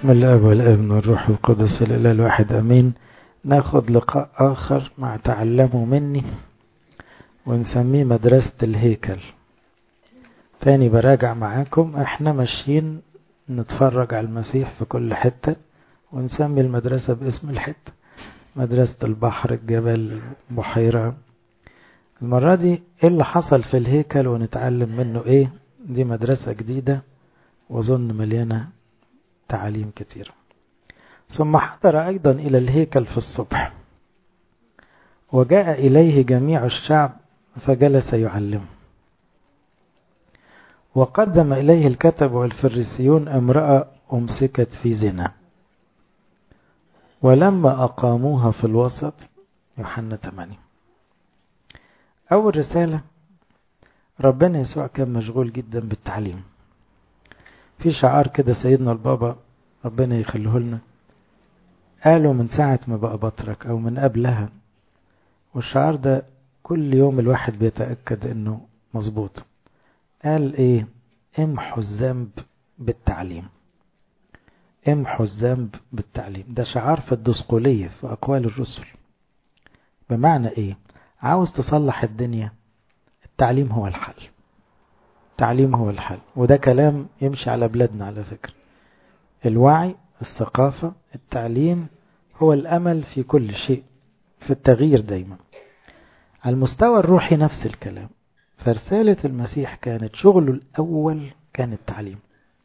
بسم الله والابن والروح القدس الإله الواحد أمين ناخد لقاء آخر مع تعلموا مني ونسميه مدرسة الهيكل تاني براجع معاكم احنا ماشيين نتفرج على المسيح في كل حتة ونسمي المدرسة باسم الحتة مدرسة البحر الجبل بحيرة المرة دي ايه اللي حصل في الهيكل ونتعلم منه ايه دي مدرسة جديدة وظن مليانة تعاليم كثيرة ثم حضر أيضا إلى الهيكل في الصبح وجاء إليه جميع الشعب فجلس يعلم وقدم إليه الكتب والفريسيون امرأة أمسكت في زنا ولما أقاموها في الوسط يوحنا 8 أول رسالة ربنا يسوع كان مشغول جدا بالتعليم في شعار كده سيدنا البابا ربنا يخليه لنا قالوا من ساعة ما بقى بطرك أو من قبلها والشعار ده كل يوم الواحد بيتأكد إنه مظبوط قال إيه امحوا الذنب بالتعليم امحوا الذنب بالتعليم ده شعار في الدسقولية في أقوال الرسل بمعنى إيه عاوز تصلح الدنيا التعليم هو الحل التعليم هو الحل وده كلام يمشي على بلادنا على فكرة الوعي الثقافة التعليم هو الأمل في كل شيء في التغيير دايما على المستوى الروحي نفس الكلام فرسالة المسيح كانت شغله الأول كان التعليم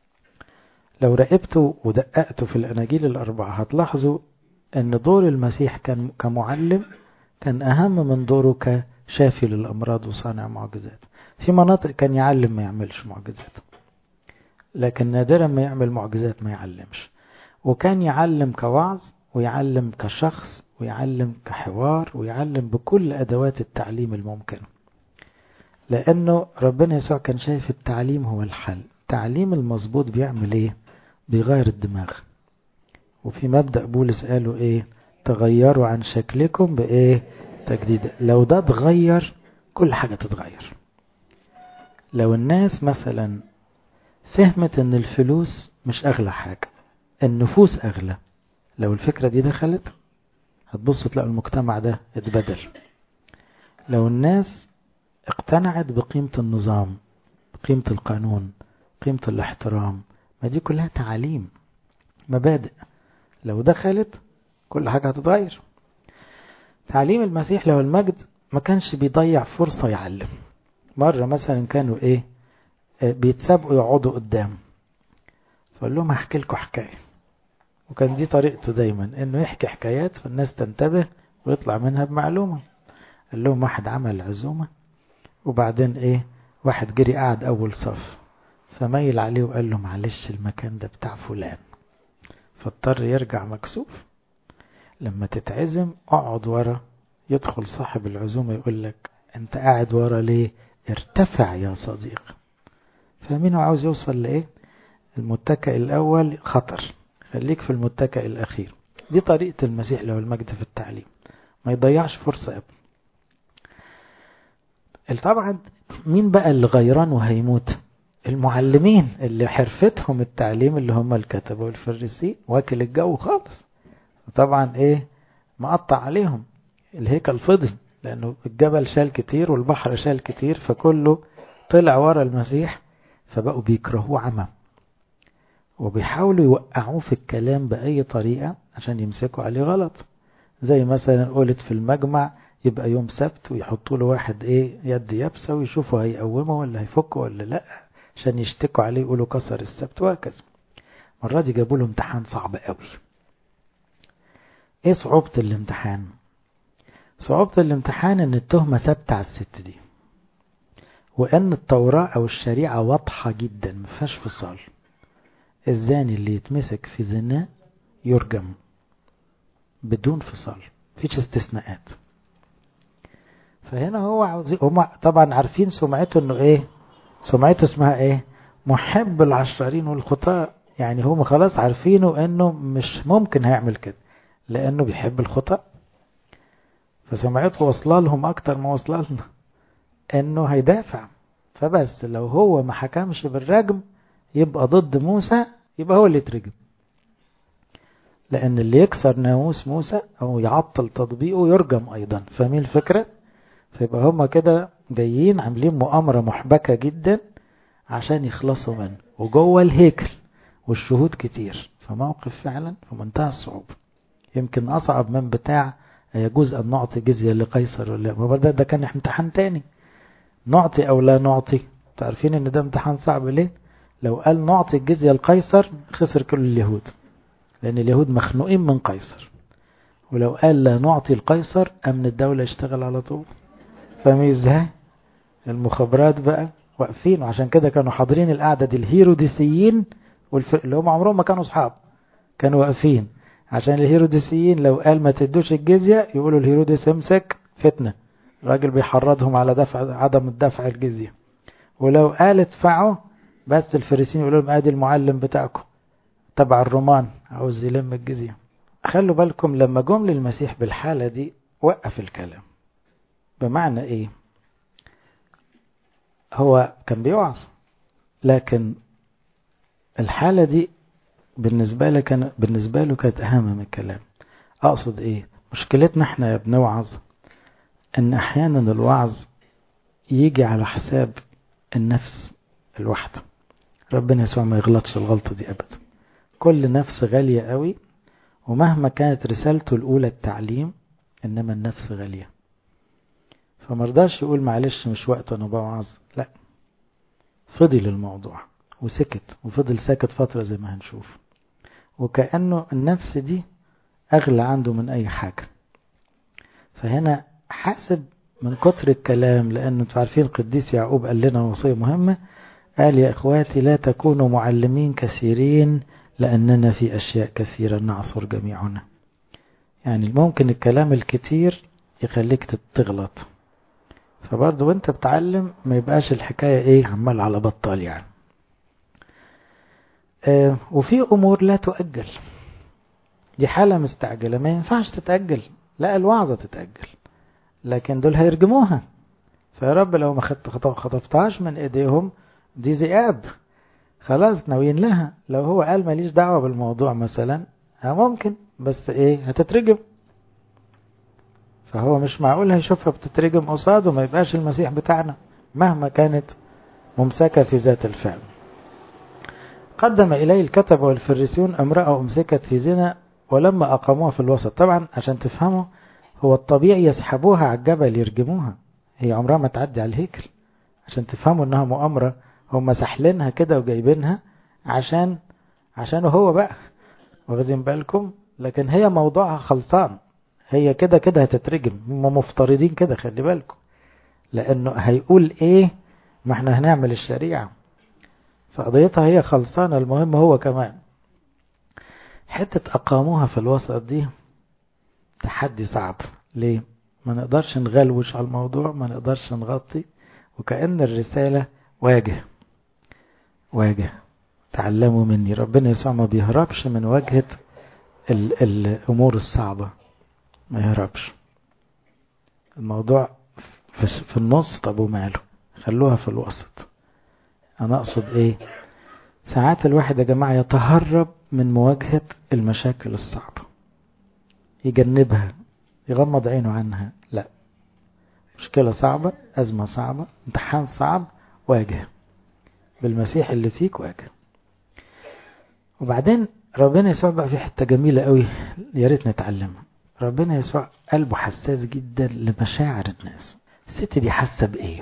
لو راقبتوا ودققتوا في الأناجيل الأربعة هتلاحظوا أن دور المسيح كان كمعلم كان أهم من دوره كشافي للأمراض وصانع معجزات في مناطق كان يعلم ما يعملش معجزات لكن نادرا ما يعمل معجزات ما يعلمش وكان يعلم كوعظ ويعلم كشخص ويعلم كحوار ويعلم بكل أدوات التعليم الممكنة لأنه ربنا يسوع كان شايف التعليم هو الحل التعليم المظبوط بيعمل ايه بيغير الدماغ وفي مبدأ بولس قالوا ايه تغيروا عن شكلكم بايه تجديد لو ده اتغير كل حاجة تتغير لو الناس مثلا فهمت ان الفلوس مش اغلى حاجة النفوس اغلى لو الفكرة دي دخلت هتبصوا تلاقوا المجتمع ده اتبدل لو الناس اقتنعت بقيمة النظام بقيمة القانون قيمة الاحترام ما دي كلها تعاليم مبادئ لو دخلت كل حاجة هتتغير تعليم المسيح له المجد ما كانش بيضيع فرصة يعلم مرة مثلا كانوا ايه بيتسابقوا يقعدوا قدام فقال لهم هحكي لكم حكاية وكان دي طريقته دايما انه يحكي حكايات فالناس تنتبه ويطلع منها بمعلومة قال لهم واحد عمل عزومة وبعدين ايه واحد جري قاعد اول صف فميل عليه وقال له معلش المكان ده بتاع فلان فاضطر يرجع مكسوف لما تتعزم اقعد ورا يدخل صاحب العزومة يقول لك انت قاعد ورا ليه ارتفع يا صديق فاهمين هو عاوز يوصل لايه المتكئ الاول خطر خليك في المتكئ الاخير دي طريقة المسيح له المجد في التعليم ما يضيعش فرصة ابدا طبعا مين بقى اللي غيران وهيموت المعلمين اللي حرفتهم التعليم اللي هم الكتبة والفريسي واكل الجو خالص طبعا ايه مقطع عليهم الهيكل فضي لانه الجبل شال كتير والبحر شال كتير فكله طلع ورا المسيح فبقوا بيكرهوه عمى وبيحاولوا يوقعوه في الكلام بأي طريقة عشان يمسكوا عليه غلط زي مثلا قلت في المجمع يبقى يوم سبت ويحطوا له واحد ايه يد يابسة ويشوفوا هيقومه ولا هيفكه ولا لا عشان يشتكوا عليه يقولوا كسر السبت وهكذا مرة دي جابوا له امتحان صعب قوي ايه صعوبة الامتحان صعوبة الامتحان ان التهمة ثابتة على الست دي وان التوراة او الشريعة واضحة جدا مفيهاش فصال الزاني اللي يتمسك في زنا يرجم بدون فصال مفيش استثناءات فهنا هو عاوز هم طبعا عارفين سمعته انه ايه سمعته اسمها ايه محب العشرين والخطاء يعني هم خلاص عارفينه انه مش ممكن هيعمل كده لانه بيحب الخطاء فسمعته واصله لهم اكتر ما واصله لنا انه هيدافع فبس لو هو ما حكمش بالرجم يبقى ضد موسى يبقى هو اللي يترجم لأن اللي يكسر ناموس موسى أو يعطل تطبيقه يرجم أيضا فاهمين الفكرة؟ فيبقى هما كده جايين عاملين مؤامرة محبكة جدا عشان يخلصوا منه وجوه الهيكل والشهود كتير فموقف فعلا في منتهى الصعوبة يمكن أصعب من بتاع يجوز أن نعطي جزية لقيصر ولا ما ده, ده كان امتحان تاني نعطي أو لا نعطي تعرفين إن ده امتحان صعب ليه لو قال نعطي الجزية لقيصر خسر كل اليهود لأن اليهود مخنوقين من قيصر ولو قال لا نعطي القيصر أمن الدولة يشتغل على طول فاهمين ازاي المخابرات بقى واقفين وعشان كده كانوا حاضرين القعدة دي الهيروديسيين والفرق اللي هم عمرهم ما كانوا اصحاب كانوا واقفين عشان الهيروديسيين لو قال ما تدوش الجزية يقولوا الهيروديس امسك فتنة الراجل بيحرضهم على دفع عدم الدفع الجزية ولو قال ادفعوا بس الفريسين يقولوا لهم ادي المعلم بتاعكم تبع الرومان عاوز يلم الجزية خلوا بالكم لما جم للمسيح بالحالة دي وقف الكلام بمعنى ايه هو كان بيوعظ لكن الحالة دي بالنسبة له كان بالنسبة له كانت أهم من الكلام أقصد إيه مشكلتنا إحنا يا بنوعظ إن أحيانا الوعظ يجي على حساب النفس الواحدة ربنا يسوع ما يغلطش الغلطة دي أبدا كل نفس غالية قوي ومهما كانت رسالته الأولى التعليم إنما النفس غالية فمرضاش يقول معلش مش وقت أنا بوعظ لا فضل الموضوع وسكت وفضل ساكت فترة زي ما هنشوف وكأنه النفس دي أغلى عنده من أي حاجة فهنا حاسب من كتر الكلام لأنه عارفين القديس يعقوب قال لنا وصية مهمة قال يا إخواتي لا تكونوا معلمين كثيرين لأننا في أشياء كثيرة نعصر جميعنا يعني ممكن الكلام الكتير يخليك تغلط فبرضه وانت بتعلم ما يبقاش الحكاية ايه عمال على بطال يعني اه وفي امور لا تؤجل دي حالة مستعجلة ما ينفعش تتأجل لا الوعظة تتأجل لكن دول هيرجموها فيا رب لو ما خطفتهاش من ايديهم دي ذئاب خلاص ناويين لها لو هو قال ماليش دعوة بالموضوع مثلا ممكن بس ايه هتترجم فهو مش معقول هيشوفها بتترجم قصاده ما يبقاش المسيح بتاعنا مهما كانت ممسكة في ذات الفعل قدم إليه الكتب والفريسيون امرأة أمسكت في زنا ولما أقاموها في الوسط طبعا عشان تفهموا هو الطبيعي يسحبوها على الجبل يرجموها هي عمرها ما تعدي على الهيكل عشان تفهموا انها مؤامرة هم سحلينها كده وجايبينها عشان عشان هو بقى واخدين بالكم لكن هي موضوعها خلصان هي كده كده هتترجم هم مفترضين كده خلي بالكم لانه هيقول ايه ما احنا هنعمل الشريعة فقضيتها هي خلصانة المهم هو كمان حتة أقاموها في الوسط دي تحدي صعب ليه ما نقدرش نغلوش على الموضوع ما نقدرش نغطي وكأن الرسالة واجه واجه تعلموا مني ربنا يسوع ما بيهربش من واجهة ال الأمور الصعبة ما يهربش الموضوع في النص طب وماله خلوها في الوسط أنا أقصد إيه ساعات الواحد يا جماعة يتهرب من مواجهة المشاكل الصعبة يجنبها يغمض عينه عنها لا مشكلة صعبة أزمة صعبة امتحان صعب واجه بالمسيح اللي فيك واجه وبعدين ربنا يسوع بقى في حتة جميلة قوي يا ريت نتعلمها ربنا يسوع قلبه حساس جدا لمشاعر الناس الست دي حاسة بإيه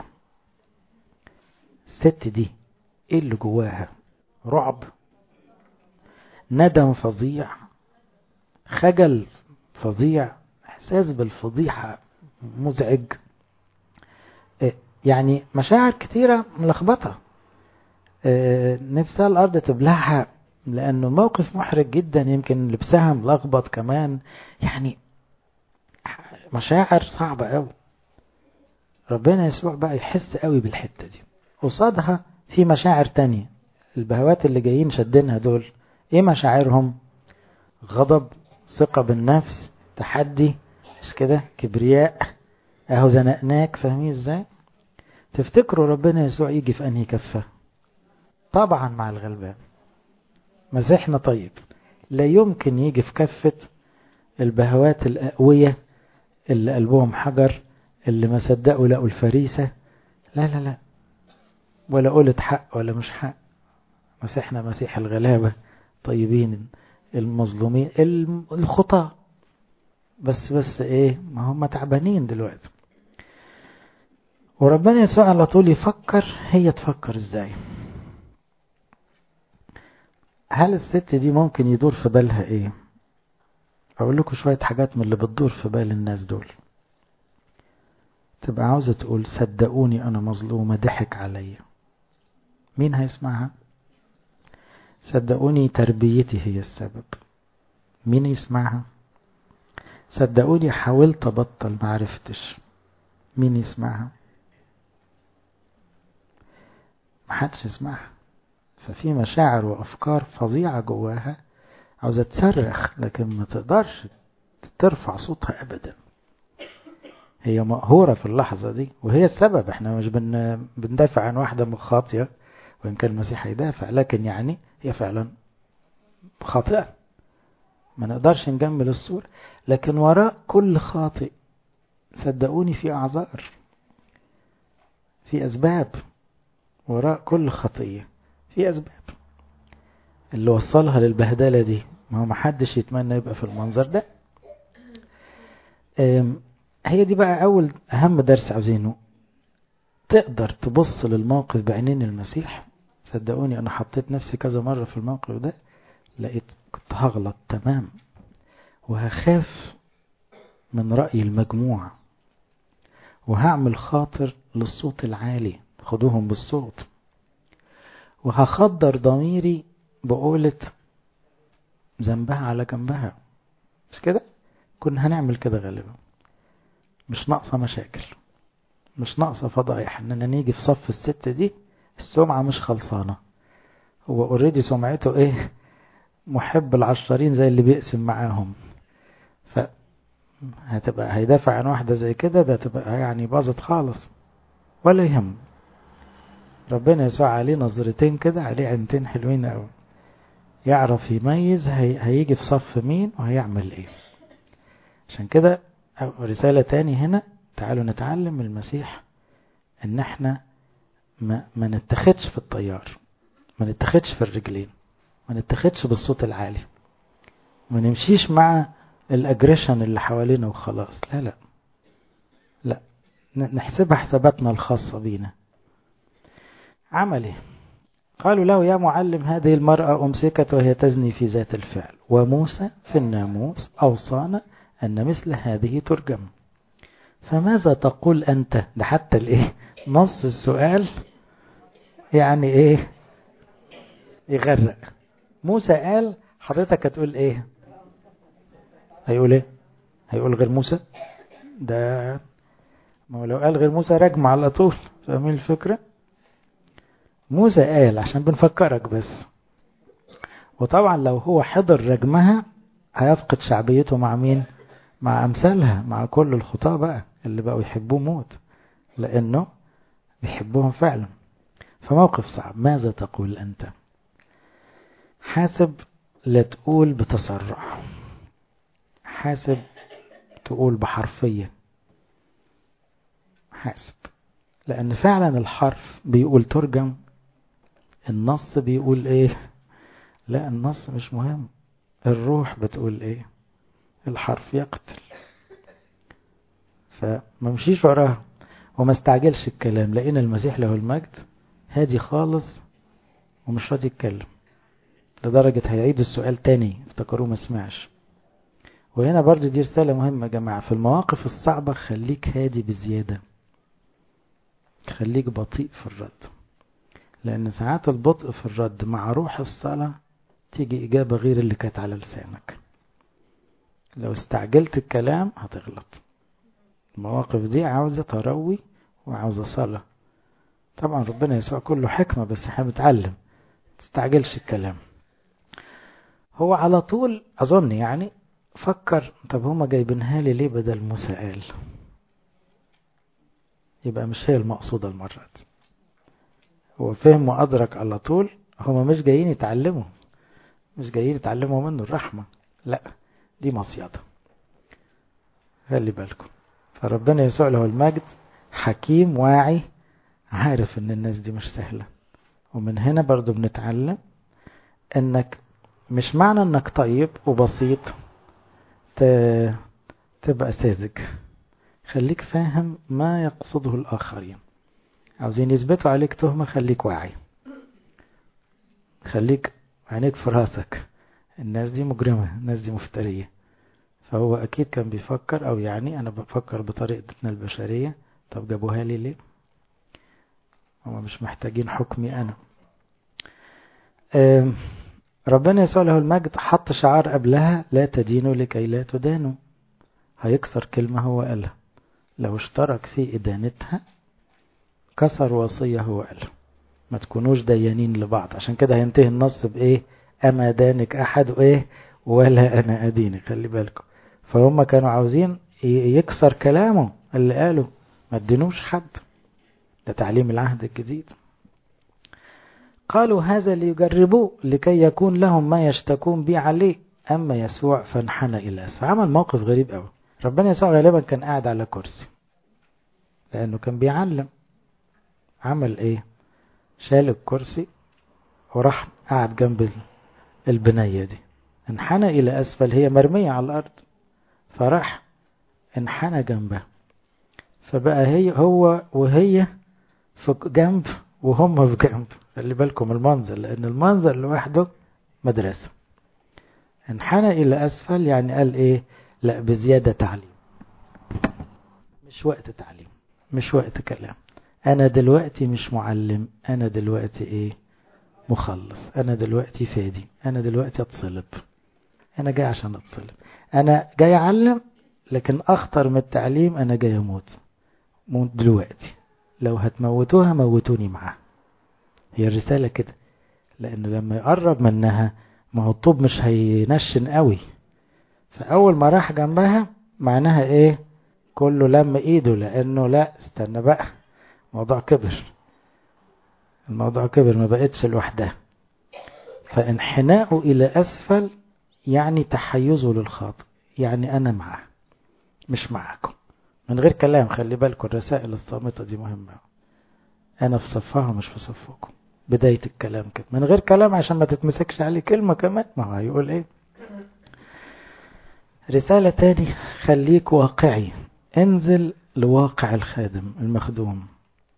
الست دي إيه اللي جواها رعب ندم فظيع خجل فظيع إحساس بالفضيحة مزعج يعني مشاعر كتيرة ملخبطة نفسها الأرض تبلعها لأنه موقف محرج جدا يمكن لبسها ملخبط كمان يعني مشاعر صعبة قوي ربنا يسوع بقى يحس قوي بالحتة دي قصادها في مشاعر تانية البهوات اللي جايين شدينها دول ايه مشاعرهم غضب ثقة بالنفس تحدي مش كده كبرياء اهو زنقناك فاهمين ازاي تفتكروا ربنا يسوع يجي في انهي كفة طبعا مع الغلبان مسيحنا طيب لا يمكن يجي في كفة البهوات الأقوية اللي قلبهم حجر اللي ما صدقوا لقوا الفريسة لا لا لا ولا قولة حق ولا مش حق مسيحنا مسيح الغلابة طيبين المظلومين الخطاة بس بس ايه ما هم تعبانين دلوقتي وربنا يسوع على طول يفكر هي تفكر ازاي هل الست دي ممكن يدور في بالها ايه اقول لكم شوية حاجات من اللي بتدور في بال الناس دول تبقى عاوزة تقول صدقوني انا مظلومة ضحك عليا مين هيسمعها صدقوني تربيتي هي السبب مين يسمعها صدقوني حاولت ابطل معرفتش مين يسمعها محدش يسمعها ففي مشاعر وافكار فظيعة جواها عاوزة تصرخ لكن ما تقدرش ترفع صوتها ابدا هي مقهورة في اللحظة دي وهي السبب احنا مش بن بندافع عن واحدة خاطئة وإن كان المسيح يدافع لكن يعني هي فعلا خاطئة ما نقدرش نجمل الصورة لكن وراء كل خاطئ صدقوني في أعذار في أسباب وراء كل خطية في أسباب اللي وصلها للبهدلة دي ما هو محدش يتمنى يبقى في المنظر ده هي دي بقى أول أهم درس عاوزينه تقدر تبص للموقف بعينين المسيح صدقوني أنا حطيت نفسي كذا مرة في الموقف ده لقيت كنت هغلط تمام وهخاف من رأي المجموعة وهعمل خاطر للصوت العالي خدوهم بالصوت وهخدر ضميري بقولة ذنبها على جنبها مش كده كنا هنعمل كده غالبا مش ناقصة مشاكل مش ناقصة فضايح اننا نيجي في صف الست دي السمعة مش خلصانة هو اوريدي سمعته ايه محب العشرين زي اللي بيقسم معاهم ف هتبقى هيدافع عن واحدة زي كده ده تبقى يعني باظت خالص ولا يهم ربنا يسوع عليه نظرتين كده عليه عينتين حلوين قوي يعرف يميز هي هيجي في صف مين وهيعمل ايه عشان كده رسالة تاني هنا تعالوا نتعلم من المسيح ان احنا ما, ما نتخدش في الطيار ما نتخدش في الرجلين ما نتخدش بالصوت العالي ما نمشيش مع الاجريشن اللي حوالينا وخلاص لا لا لا نحسبها حساباتنا الخاصة بينا عمله قالوا له يا معلم هذه المرأة أمسكت وهي تزني في ذات الفعل وموسى في الناموس أوصانا أن مثل هذه ترجم فماذا تقول أنت ده حتى الإيه نص السؤال يعني إيه يغرق موسى قال حضرتك هتقول إيه هيقول إيه هيقول غير موسى ده ما هو لو قال غير موسى رجم على طول فاهمين الفكرة موسى قال عشان بنفكرك بس وطبعا لو هو حضر رجمها هيفقد شعبيته مع مين مع أمثالها مع كل الخطاة بقى اللي بقوا يحبوه موت لأنه بيحبوهم فعلا فموقف صعب ماذا تقول أنت حاسب لا تقول بتسرع حاسب تقول بحرفية حاسب لأن فعلا الحرف بيقول ترجم النص بيقول ايه لا النص مش مهم الروح بتقول ايه الحرف يقتل فما مشيش وراها وما استعجلش الكلام لقينا المسيح له المجد هادي خالص ومش راضي يتكلم لدرجة هيعيد السؤال تاني افتكروه ما سمعش وهنا برضو دي رسالة مهمة يا جماعة في المواقف الصعبة خليك هادي بزيادة خليك بطيء في الرد لأن ساعات البطء في الرد مع روح الصلاة تيجي إجابة غير اللي كانت على لسانك لو استعجلت الكلام هتغلط المواقف دي عاوزة تروي وعاوزة صلاة طبعا ربنا يسوع كله حكمة بس احنا بنتعلم تستعجلش الكلام هو على طول أظن يعني فكر طب هما جايبينها لي ليه بدل موسى قال يبقى مش هي المقصودة المرة دي هو فهم وأدرك على طول هما مش جايين يتعلموا مش جايين يتعلموا منه الرحمة لا دي مصيدة خلي بالكم فربنا يسوع له المجد حكيم واعي عارف ان الناس دي مش سهلة ومن هنا برضو بنتعلم انك مش معنى انك طيب وبسيط تبقى ساذج خليك فاهم ما يقصده الآخرين عاوزين يثبتوا عليك تهمة خليك واعي خليك عينيك في راسك الناس دي مجرمة الناس دي مفترية فهو أكيد كان بيفكر أو يعني أنا بفكر بطريقتنا البشرية طب جابوها لي ليه هم مش محتاجين حكمي أنا ربنا يسوع له المجد حط شعار قبلها لا تدينوا لكي لا تدانوا هيكسر كلمة هو قالها لو اشترك في إدانتها كسر وصية هو قالها ما تكونوش ديانين لبعض عشان كده هينتهي النص بإيه أما دانك أحد إيه ولا أنا أدينك خلي بالكم فهم كانوا عاوزين يكسر كلامه اللي قاله ما تدينوش حد ده تعليم العهد الجديد قالوا هذا ليجربوه لكي يكون لهم ما يشتكون به عليه أما يسوع فانحنى إلى أسفل عمل موقف غريب قوي ربنا يسوع غالبا كان قاعد على كرسي لأنه كان بيعلم عمل إيه شال الكرسي وراح قاعد جنب البنية دي انحنى إلى أسفل هي مرمية على الأرض فراح انحنى جنبها فبقى هي هو وهي في جنب وهم في جنب خلي بالكم المنظر لأن المنظر لوحده مدرسة انحنى إلى أسفل يعني قال إيه لا بزيادة تعليم مش وقت تعليم مش وقت كلام أنا دلوقتي مش معلم أنا دلوقتي إيه مخلص أنا دلوقتي فادي أنا دلوقتي أتصلب أنا جاي عشان أتصلب أنا جاي أعلم لكن أخطر من التعليم أنا جاي أموت موت دلوقتي لو هتموتوها موتوني معاها هي الرسالة كده لأن لما يقرب منها ما هو الطوب مش هينشن قوي فأول ما راح جنبها معناها إيه كله لم إيده لأنه لا استنى بقى الموضوع كبر الموضوع كبر ما بقتش لوحدها فانحناءه إلى أسفل يعني تحيزه للخاطئ يعني أنا معاه مش معاكم من غير كلام خلي بالكم الرسائل الصامتة دي مهمة أنا في صفها مش في صفكم بداية الكلام كده من غير كلام عشان ما تتمسكش عليه كلمة كمان ما هو هيقول ايه رسالة تاني خليك واقعي انزل لواقع الخادم المخدوم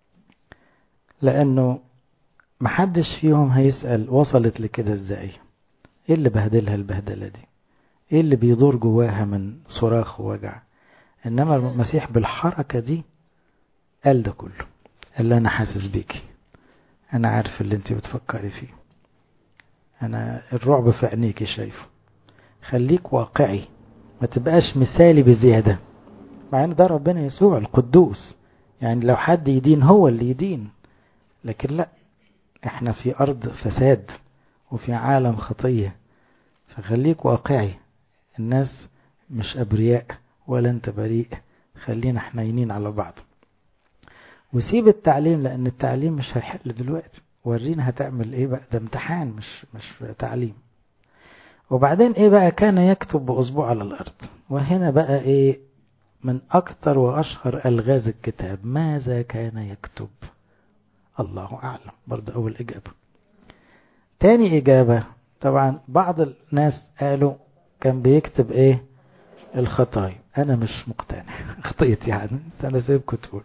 لأنه محدش فيهم هيسأل وصلت لكده ازاي ايه اللي بهدلها البهدلة دي ايه اللي بيدور جواها من صراخ ووجع انما المسيح بالحركة دي قال ده كله قال انا حاسس بيكي انا عارف اللي انت بتفكري فيه انا الرعب في عينيكي شايفه خليك واقعي ما تبقاش مثالي بزيادة مع ان ده ربنا يسوع القدوس يعني لو حد يدين هو اللي يدين لكن لا احنا في ارض فساد وفي عالم خطية فخليك واقعي الناس مش ابرياء ولا انت بريء خلينا حنينين على بعض وسيب التعليم لان التعليم مش هيحل دلوقتي ورينا هتعمل ايه بقى ده امتحان مش مش تعليم وبعدين ايه بقى كان يكتب باصبعه على الارض وهنا بقى ايه من اكتر واشهر الغاز الكتاب ماذا كان يكتب الله اعلم برضه اول اجابه تاني اجابه طبعا بعض الناس قالوا كان بيكتب ايه الخطايا انا مش مقتنع خطيت يعني انا سيبكم تقول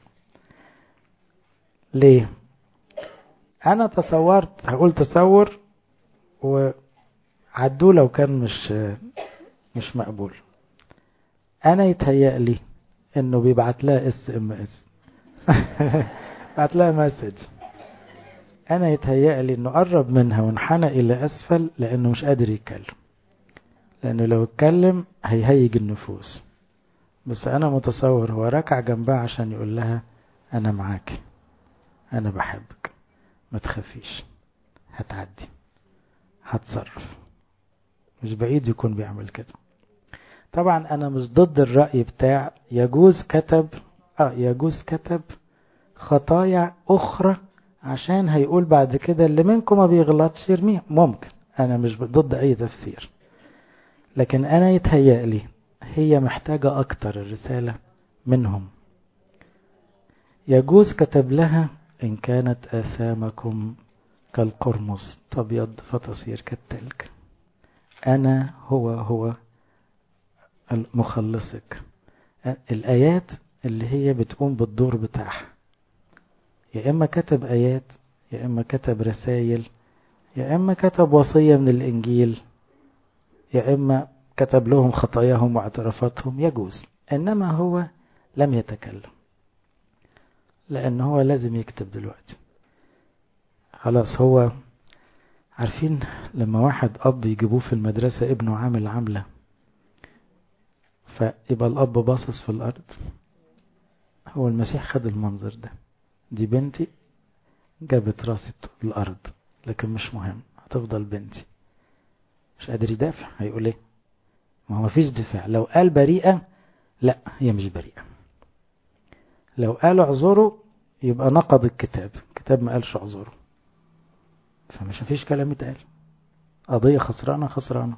ليه انا تصورت هقول تصور وعدوه لو كان مش مش مقبول انا يتهيأ لي انه بيبعت لها اس ام اس بعت لها مسج انا يتهيأ لي انه قرب منها وانحنى الى اسفل لانه مش قادر يتكلم لانه لو اتكلم هيهيج النفوس بس انا متصور هو ركع جنبها عشان يقول لها انا معاك انا بحبك ما تخافيش هتعدي هتصرف مش بعيد يكون بيعمل كده طبعا انا مش ضد الرأي بتاع يجوز كتب اه يجوز كتب خطايا اخرى عشان هيقول بعد كده اللي منكم ما بيغلطش يرميه ممكن أنا مش ضد أي تفسير لكن أنا يتهيأ لي هي محتاجة أكتر الرسالة منهم يجوز كتب لها إن كانت آثامكم كالقرمز تبيض فتصير كالتلج أنا هو هو مخلصك الآيات اللي هي بتقوم بالدور بتاعها يا إما كتب آيات يا إما كتب رسائل يا إما كتب وصية من الإنجيل يا إما كتب لهم خطاياهم واعترافاتهم يجوز إنما هو لم يتكلم لأن هو لازم يكتب دلوقتي خلاص هو عارفين لما واحد أب يجيبوه في المدرسة ابنه عامل عاملة فيبقى الأب باصص في الأرض هو المسيح خد المنظر ده دي بنتي جابت راسي الأرض لكن مش مهم هتفضل بنتي مش قادر يدافع هيقول ايه ما هو مفيش دفاع لو قال بريئة لا هي مش بريئة لو قال اعذره يبقى نقض الكتاب الكتاب ما قالش اعذره فمش مفيش كلام يتقال قضية خسرانة خسرانة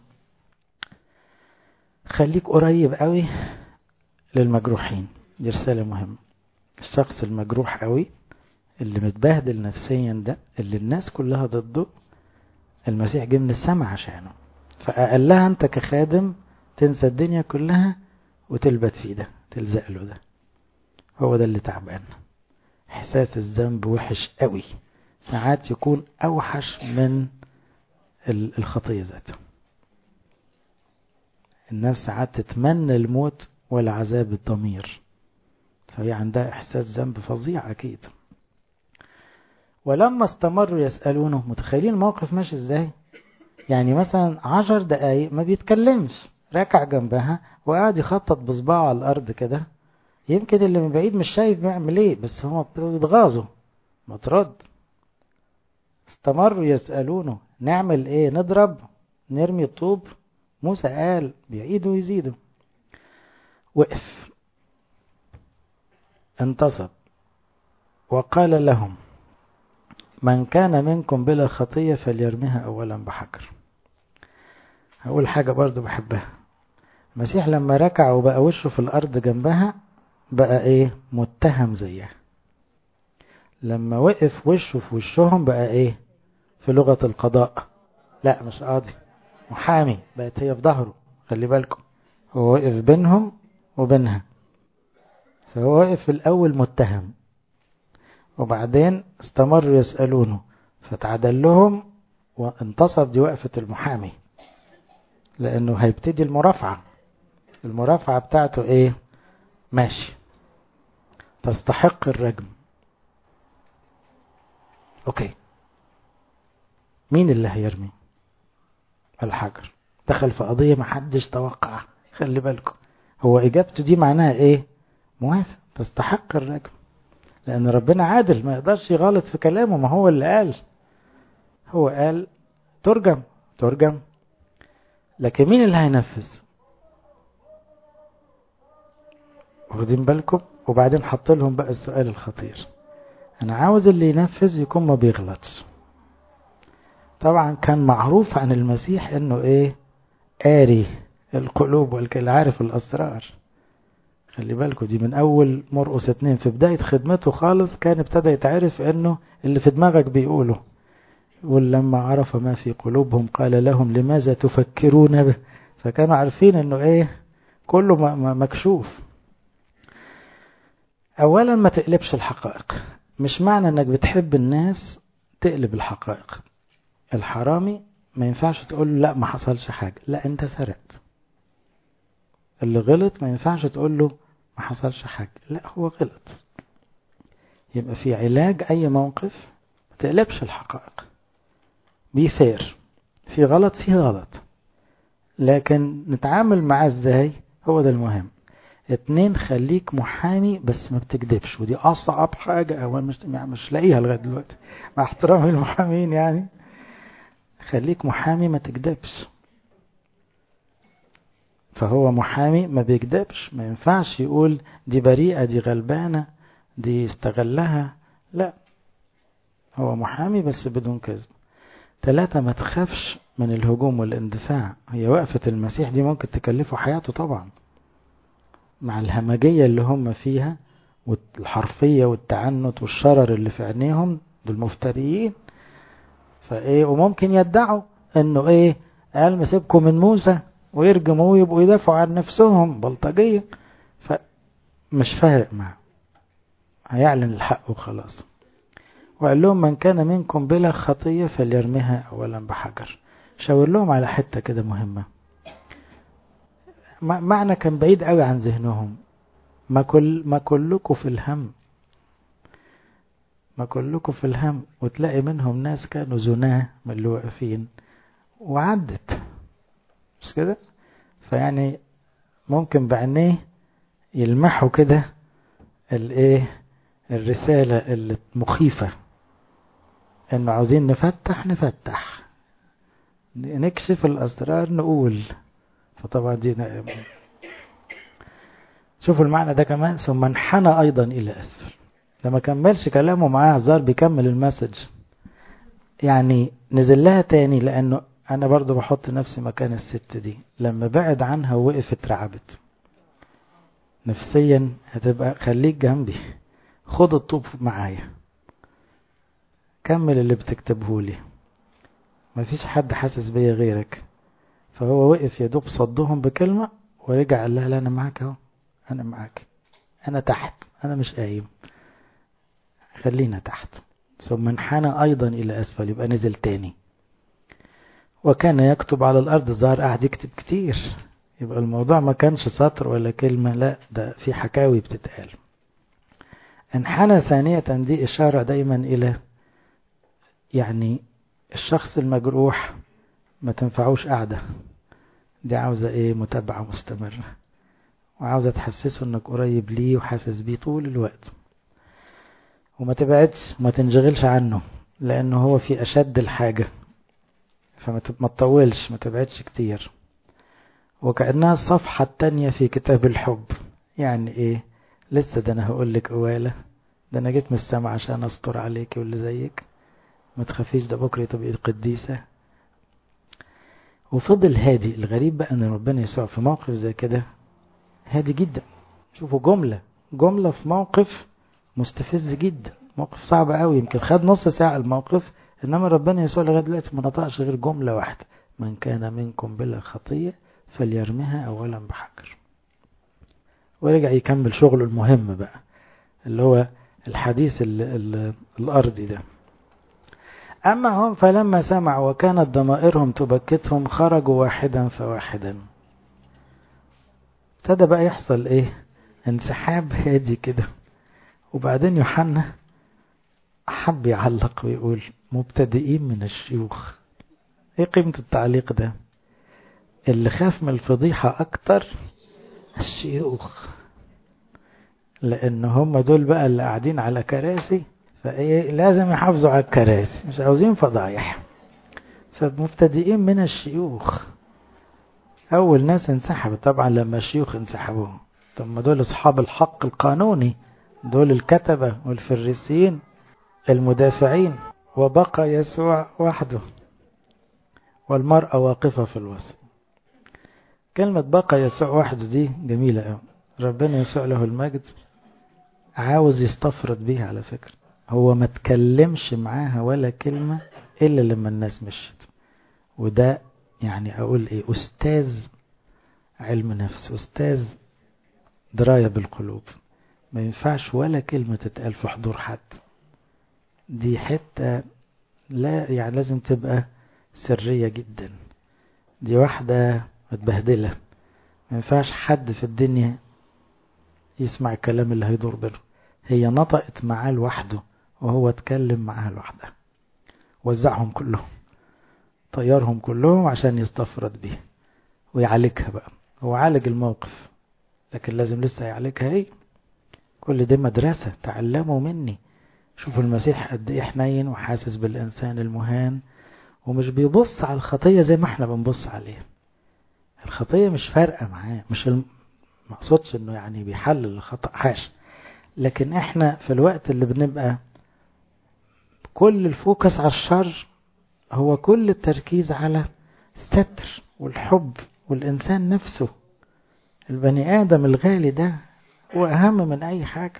خليك قريب قوي للمجروحين دي رسالة مهمة الشخص المجروح قوي اللي متبهدل نفسيا ده اللي الناس كلها ضده المسيح جه من السماء عشانه فأقلها أنت كخادم تنسى الدنيا كلها وتلبت فيه ده تلزق له ده هو ده اللي تعبان إحساس الذنب وحش قوي ساعات يكون أوحش من الخطية ذاتها الناس ساعات تتمنى الموت ولا عذاب الضمير فهي عندها إحساس ذنب فظيع أكيد ولما استمروا يسألونه متخيلين الموقف ماشي ازاي يعني مثلا عشر دقايق ما بيتكلمش راكع جنبها وقاعد يخطط بصباعه على الأرض كده يمكن اللي من بعيد مش شايف بيعمل ايه بس هما بيتغاظوا ما ترد استمروا يسألونه نعمل ايه نضرب نرمي الطوب موسى قال بيعيدوا ويزيدوا وقف انتصب وقال لهم من كان منكم بلا خطية فليرميها أولا بحجر هقول حاجة برضو بحبها المسيح لما ركع وبقى وشه في الأرض جنبها بقى إيه متهم زيها لما وقف وشه في وشهم بقى إيه في لغة القضاء لا مش قاضي محامي بقت هي في ظهره خلي بالكم هو وقف بينهم وبينها فهو وقف في الأول متهم وبعدين استمروا يسألونه فتعدل لهم وانتصر دي وقفة المحامي لأنه هيبتدي المرافعة المرافعة بتاعته ايه ماشي تستحق الرجم اوكي مين اللي هيرمي الحجر دخل في قضية محدش توقع خلي بالكم هو اجابته دي معناها ايه موافق تستحق الرجم لأن ربنا عادل ما يقدرش يغلط في كلامه ما هو اللي قال هو قال ترجم ترجم لكن مين اللي هينفذ واخدين بالكم وبعدين حط لهم بقى السؤال الخطير انا عاوز اللي ينفذ يكون ما بيغلطش طبعا كان معروف عن المسيح انه ايه قاري القلوب والكل عارف الاسرار خلي بالكم دي من اول مرقس اتنين في بداية خدمته خالص كان ابتدى يتعرف انه اللي في دماغك بيقوله ولما عرف ما في قلوبهم قال لهم لماذا تفكرون به فكانوا عارفين انه ايه كله مكشوف اولا ما تقلبش الحقائق مش معنى انك بتحب الناس تقلب الحقائق الحرامي ما ينفعش تقول لا ما حصلش حاجة لا انت سرقت اللي غلط ما ينفعش تقول له ما حصلش حاجة لا هو غلط يبقى في علاج اي موقف ما تقلبش الحقائق بي فير في غلط في غلط لكن نتعامل معاه ازاي هو ده المهم اتنين خليك محامي بس ما بتكذبش ودي اصعب حاجة او مش يعني مش لاقيها لغاية دلوقتي مع احترامي للمحامين يعني خليك محامي ما تكذبش فهو محامي ما بيكذبش ما ينفعش يقول دي بريئة دي غلبانة دي استغلها لا هو محامي بس بدون كذب ثلاثة ما تخافش من الهجوم والاندفاع هي وقفة المسيح دي ممكن تكلفه حياته طبعا مع الهمجية اللي هم فيها والحرفية والتعنت والشرر اللي في عينيهم دول مفتريين فايه وممكن يدعوا انه ايه قال مسيبكم من موسى ويرجموا ويبقوا يدافعوا عن نفسهم بلطجية فمش فارق معه هيعلن الحق وخلاص وقال لهم من كان منكم بلا خطية فليرميها أولا بحجر شاور لهم على حتة كده مهمة معنى كان بعيد قوي عن ذهنهم ما كل ما كلكم في الهم ما كلكم في الهم وتلاقي منهم ناس كانوا زناه من اللي واقفين وعدت مش كده فيعني ممكن بعينيه يلمحوا كده الايه الرسالة المخيفة انه عاوزين نفتح نفتح نكشف الاسرار نقول فطبعا دي شوفوا المعنى ده كمان ثم انحنى ايضا الى اسفل لما كملش كلامه معاه هزار بيكمل المسج يعني نزل لها تاني لانه انا برضو بحط نفسي مكان الست دي لما بعد عنها ووقفت رعبت نفسيا هتبقى خليك جنبي خد الطوب معايا كمل اللي بتكتبه لي مفيش حد حاسس بيا غيرك فهو وقف يدوب صدهم بكلمة ورجع قال لها لا أنا معاك أهو أنا معاك أنا تحت أنا مش قايم خلينا تحت ثم انحنى أيضا إلى أسفل يبقى نزل تاني وكان يكتب على الأرض الظاهر قاعد يكتب كتير يبقى الموضوع ما كانش سطر ولا كلمة لا ده في حكاوي بتتقال انحنى ثانية دي إشارة دايما إلى يعني الشخص المجروح ما تنفعوش قاعدة دي عاوزة ايه متابعة مستمرة وعاوزة تحسسه انك قريب ليه وحاسس بيه طول الوقت وما تبعدش وما تنشغلش عنه لانه هو في اشد الحاجة فما تطولش ما تبعدش كتير وكأنها الصفحة التانية في كتاب الحب يعني ايه لسه ده انا هقول لك قوالة ده انا جيت من السما عشان استر عليك واللي زيك ما تخافيش ده بكره تبقي القديسة وفضل هادي الغريب بقى ان ربنا يسوع في موقف زي كده هادي جدا شوفوا جملة جملة في موقف مستفز جدا موقف صعب قوي يمكن خد نص ساعة الموقف انما ربنا يسوع لغاية دلوقتي ما نطقش غير جملة واحدة من كان منكم بلا خطية فليرمها اولا بحجر ورجع يكمل شغله المهم بقى اللي هو الحديث ال ال الأرضي ده أما هم فلما سمعوا وكانت ضمائرهم تبكتهم خرجوا واحدا فواحدا ابتدى بقى يحصل ايه انسحاب هادي كده وبعدين يوحنا حب يعلق ويقول مبتدئين من الشيوخ ايه قيمة التعليق ده اللي خاف من الفضيحة اكتر الشيوخ لان هم دول بقى اللي قاعدين على كراسي فايه لازم يحافظوا على الكراسي مش عاوزين فضايح فمبتدئين من الشيوخ اول ناس انسحبت طبعا لما الشيوخ انسحبوا طب ما دول اصحاب الحق القانوني دول الكتبة والفريسيين المدافعين وبقى يسوع وحده والمرأة واقفة في الوسط كلمة بقى يسوع وحده دي جميلة قوي ربنا يسوع له المجد عاوز يستفرد بيها على فكرة هو ما تكلمش معاها ولا كلمة إلا لما الناس مشت وده يعني أقول إيه أستاذ علم نفس أستاذ دراية بالقلوب ما ينفعش ولا كلمة تتقال في حضور حد دي حتة لا يعني لازم تبقى سرية جدا دي واحدة متبهدلة ما ينفعش حد في الدنيا يسمع الكلام اللي هيدور بينه هي نطقت معاه لوحده وهو اتكلم معاها لوحدها وزعهم كلهم طيرهم كلهم عشان يستفرد بيه ويعالجها بقى هو عالج الموقف لكن لازم لسه يعالجها ايه كل دي مدرسة تعلموا مني شوفوا المسيح قد ايه حنين وحاسس بالإنسان المهان ومش بيبص على الخطية زي ما احنا بنبص عليها الخطية مش فارقة معاه مش الم... ما اقصدش انه يعني بيحلل الخطأ حاش لكن احنا في الوقت اللي بنبقى كل الفوكس على الشر هو كل التركيز على الستر والحب والإنسان نفسه البني آدم الغالي ده هو أهم من أي حاجة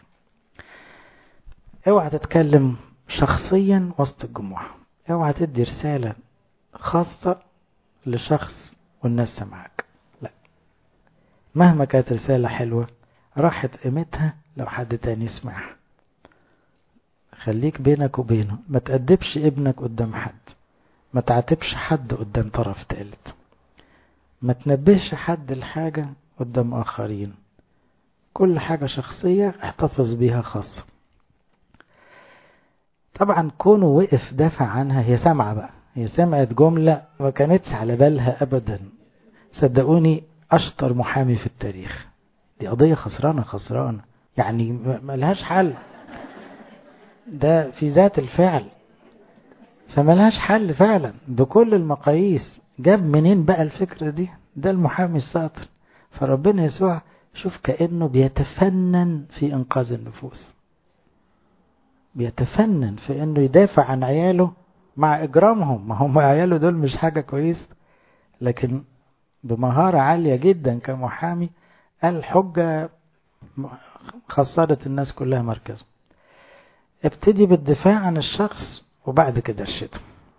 اوعى تتكلم شخصيا وسط الجموع اوعى تدي رسالة خاصة لشخص والناس سمعك لا مهما كانت رسالة حلوة راحت قيمتها لو حد تاني يسمعها خليك بينك وبينه ما تأدبش ابنك قدام حد ما تعاتبش حد قدام طرف تالت ما تنبهش حد الحاجة قدام آخرين كل حاجة شخصية احتفظ بيها خاصة طبعا كونه وقف دافع عنها هي سامعة بقى هي سمعت جملة ما كانتش على بالها أبدا صدقوني أشطر محامي في التاريخ دي قضية خسرانة خسرانة يعني ملهاش حل ده في ذات الفعل فملهاش حل فعلا بكل المقاييس جاب منين بقى الفكرة دي ده المحامي الساطر فربنا يسوع شوف كأنه بيتفنن في إنقاذ النفوس بيتفنن في أنه يدافع عن عياله مع إجرامهم ما هم عياله دول مش حاجة كويسة لكن بمهارة عالية جدا كمحامي الحجة خسرت الناس كلها مركزه ابتدي بالدفاع عن الشخص وبعد كده ارشده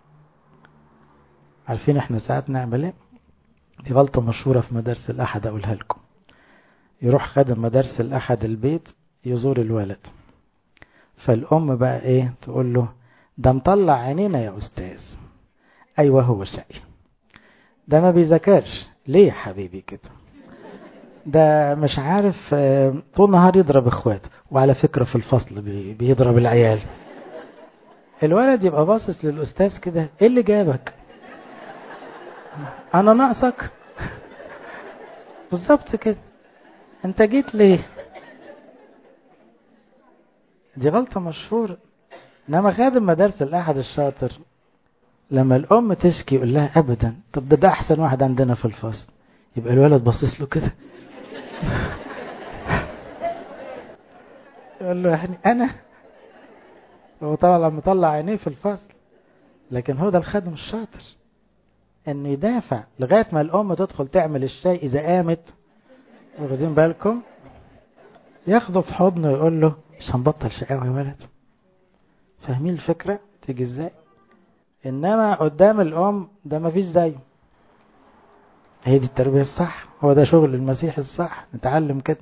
عارفين احنا ساعات نعمل ايه دي غلطة مشهورة في مدارس الأحد أقولها لكم يروح خادم مدارس الأحد البيت يزور الولد فالأم بقى ايه تقول له ده مطلع عينينا يا أستاذ أيوة هو شقي ده ما بيذاكرش ليه حبيبي كده ده مش عارف طول نهار يضرب اخواته وعلى فكرة في الفصل بيضرب العيال الولد يبقى باصص للأستاذ كده ايه اللي جابك انا ناقصك بالظبط كده انت جيت ليه دي غلطة مشهورة انما خادم مدارس الاحد الشاطر لما الام تشكي يقول لها ابدا طب ده ده احسن واحد عندنا في الفصل يبقى الولد باصص له كده يقول له يعني انا هو طبعا مطلع عينيه في الفصل لكن هو ده الخادم الشاطر انه يدافع لغايه ما الام تدخل تعمل الشاي اذا قامت واخدين بالكم ياخده في حضنه ويقول له مش هنبطل شقاوة يا ولد فاهمين الفكرة تيجي ازاي انما قدام الام ده مفيش زيه هي دي التربية الصح هو ده شغل المسيح الصح نتعلم كده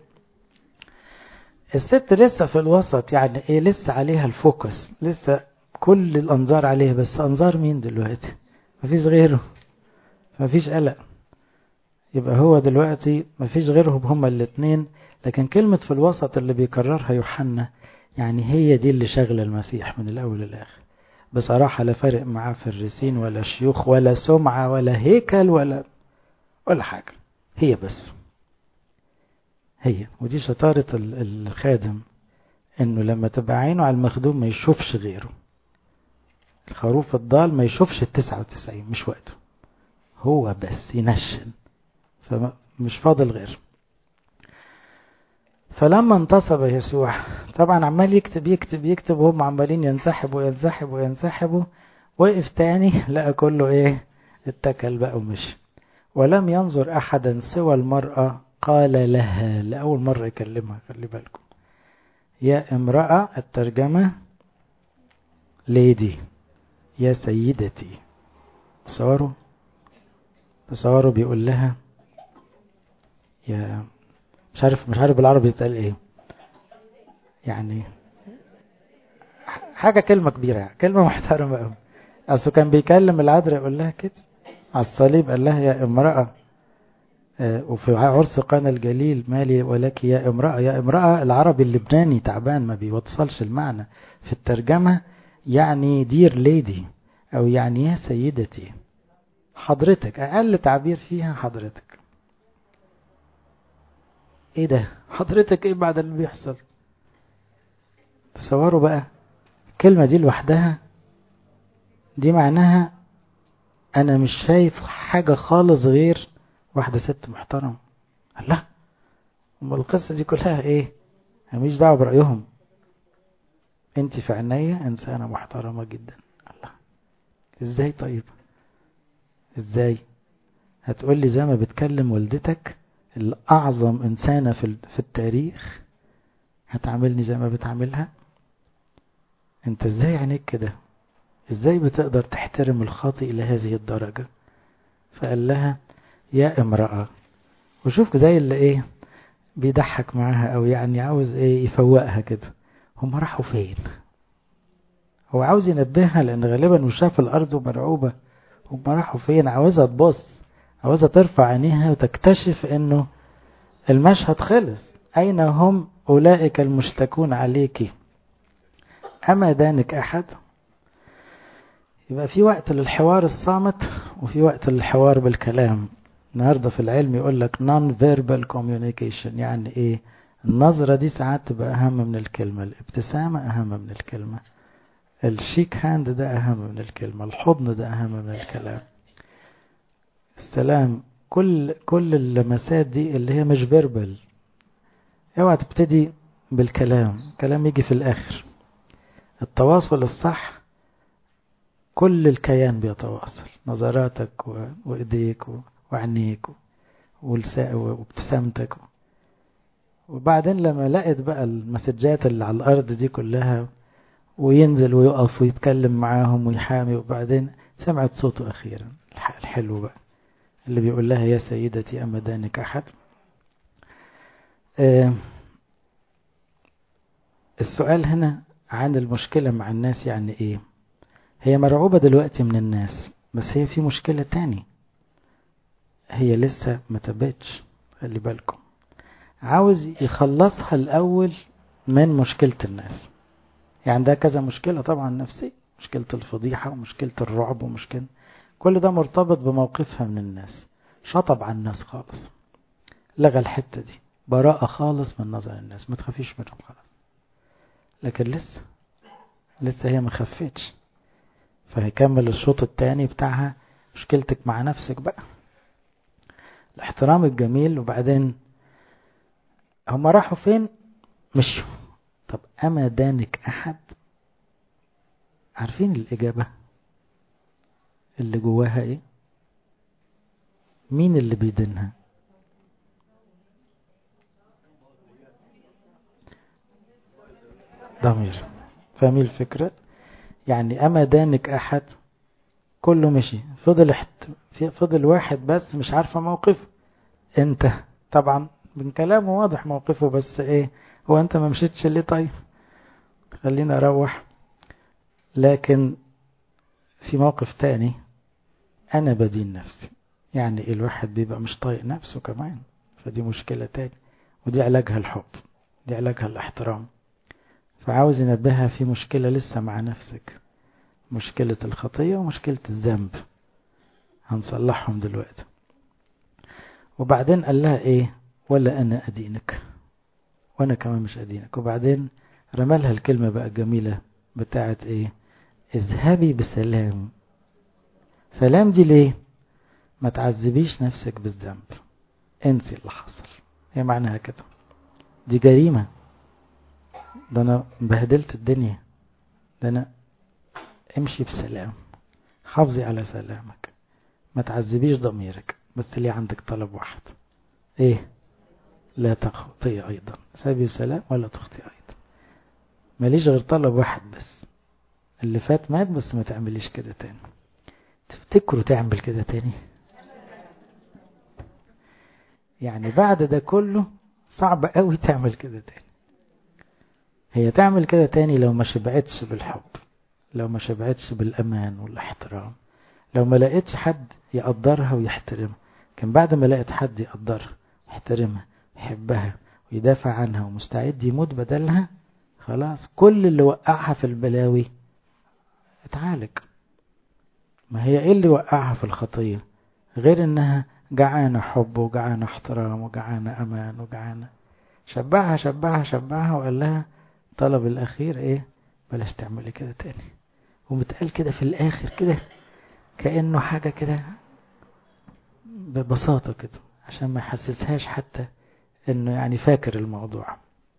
الست لسه في الوسط يعني ايه لسه عليها الفوكس لسه كل الانظار عليها بس انظار مين دلوقتي مفيش غيره مفيش قلق يبقى هو دلوقتي مفيش غيرهم هما الاتنين لكن كلمة في الوسط اللي بيكررها يوحنا يعني هي دي اللي شغل المسيح من الأول للآخر بصراحة لا فارق معاه فريسين ولا شيوخ ولا سمعة ولا هيكل ولا ولا حاجة هي بس هي ودي شطارة الخادم انه لما تبقى عينه على المخدوم ما يشوفش غيره الخروف الضال ما يشوفش التسعة وتسعين مش وقته هو بس ينشن فمش فاضل غير فلما انتصب يسوع طبعا عمال يكتب يكتب يكتب وهم عمالين ينسحبوا ينسحبوا ينسحبوا وقف تاني لقى كله ايه اتكل بقى ومشي ولم ينظر احدا سوى المرأة قال لها لأول مرة يكلمها خلي بالكم يا امرأة الترجمة ليدي يا سيدتي تصوروا تصوروا بيقول لها يا مش عارف مش عارف بالعربي يتقال ايه يعني حاجة كلمة كبيرة كلمة محترمة قوي اصله كان بيكلم العذراء يقول لها كده على الصليب قال لها يا امرأة وفي عرس قانا الجليل مالي ولك يا امرأة يا امرأة العربي اللبناني تعبان ما بيوصلش المعنى في الترجمة يعني دير ليدي او يعني يا سيدتي حضرتك اقل تعبير فيها حضرتك ايه ده حضرتك ايه بعد اللي بيحصل تصوروا بقى الكلمة دي لوحدها دي معناها انا مش شايف حاجة خالص غير واحدة ست محترمة الله امال القصة دي كلها ايه مش دعوة برأيهم انت في عينيا انسانة محترمة جدا الله ازاي طيب ازاي هتقول لي زي ما بتكلم والدتك الأعظم إنسانة في في التاريخ هتعاملني زي ما بتعاملها انت ازاي عينيك كده ازاي بتقدر تحترم الخاطئ إلى هذه الدرجة فقال لها يا امرأة وشوف زي اللي ايه بيضحك معاها او يعني عاوز ايه يفوقها كده هم راحوا فين هو عاوز ينبهها لان غالبا وشها في الارض ومرعوبة هم راحوا فين عاوزها تبص عاوزها ترفع عينيها وتكتشف انه المشهد خلص اين هم اولئك المشتكون عليك اما دانك احد يبقى في وقت للحوار الصامت وفي وقت للحوار بالكلام النهارده في العلم يقول لك non verbal communication يعني ايه النظرة دي ساعات تبقى أهم من الكلمة الابتسامة أهم من الكلمة الشيك هاند ده أهم من الكلمة الحضن ده أهم من الكلام السلام كل كل اللمسات دي اللي هي مش فيربال اوعى تبتدي بالكلام كلام يجي في الآخر التواصل الصح كل الكيان بيتواصل نظراتك وإيديك وعينيك وابتسامتك وبعدين لما لقيت بقى المسجات اللي على الأرض دي كلها وينزل ويقف ويتكلم معاهم ويحامي وبعدين سمعت صوته أخيرا الحلو بقى اللي بيقول لها يا سيدتي أما دانك أحد آه السؤال هنا عن المشكلة مع الناس يعني إيه هي مرعوبة دلوقتي من الناس بس هي في مشكلة تاني هي لسه ما تبتش خلي بالكم عاوز يخلصها الأول من مشكلة الناس يعني ده كذا مشكلة طبعا نفسية مشكلة الفضيحة ومشكلة الرعب ومشكلة كل ده مرتبط بموقفها من الناس شطب على الناس خالص لغى الحتة دي براءة خالص من نظر الناس ما تخافيش منهم خلاص لكن لسه لسه هي ما خفتش فهيكمل الشوط التاني بتاعها مشكلتك مع نفسك بقى الاحترام الجميل وبعدين هم راحوا فين مشوا طب أما دانك أحد عارفين الإجابة اللي جواها إيه مين اللي بيدينها ضمير فاهمين الفكرة يعني أما دانك أحد كله مشي فضل احت... فضل واحد بس مش عارفة موقفه انت طبعا من كلامه واضح موقفه بس ايه هو انت ما مشيتش ليه طيب خلينا اروح لكن في موقف تاني انا بدين نفسي يعني إيه الواحد بيبقى مش طايق نفسه كمان فدي مشكلة تاني ودي علاجها الحب دي علاجها الاحترام فعاوز ينبهها في مشكلة لسه مع نفسك مشكلة الخطية ومشكلة الذنب هنصلحهم دلوقتي وبعدين قال لها ايه ولا انا ادينك وانا كمان مش ادينك وبعدين رمالها الكلمة بقى الجميلة بتاعت ايه اذهبي بسلام سلام دي ليه ما تعذبيش نفسك بالذنب انسي اللي حصل هي معناها كده دي جريمة ده انا بهدلت الدنيا ده انا امشي بسلام حافظي على سلامك ما تعذبيش ضميرك بس ليه عندك طلب واحد ايه لا تخطي ايضا سابي سلام ولا تخطي ايضا ماليش غير طلب واحد بس اللي فات مات بس ما تعمليش كده تاني تفتكروا تعمل كده تاني يعني بعد ده كله صعب قوي تعمل كده تاني هي تعمل كده تاني لو ما شبعتش بالحب لو ما شبعتش بالأمان والاحترام لو ما لقيتش حد يقدرها ويحترمها كان بعد ما لقيت حد يقدرها يحترمها يحبها ويدافع عنها ومستعد يموت بدلها خلاص كل اللي وقعها في البلاوي اتعالج ما هي ايه اللي وقعها في الخطية غير انها جعانة حب وجعانة احترام وجعانة امان وجعانة شبعها شبعها شبعها وقال لها طلب الاخير ايه بلاش تعملي كده تاني ومتقال كده في الاخر كده كأنه حاجة كده ببساطة كده عشان ما يحسسهاش حتى انه يعني فاكر الموضوع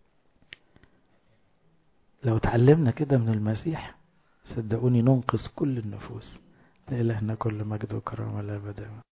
لو تعلمنا كده من المسيح صدقوني ننقذ كل النفوس لإلهنا كل مجد وكرامة لا بدأ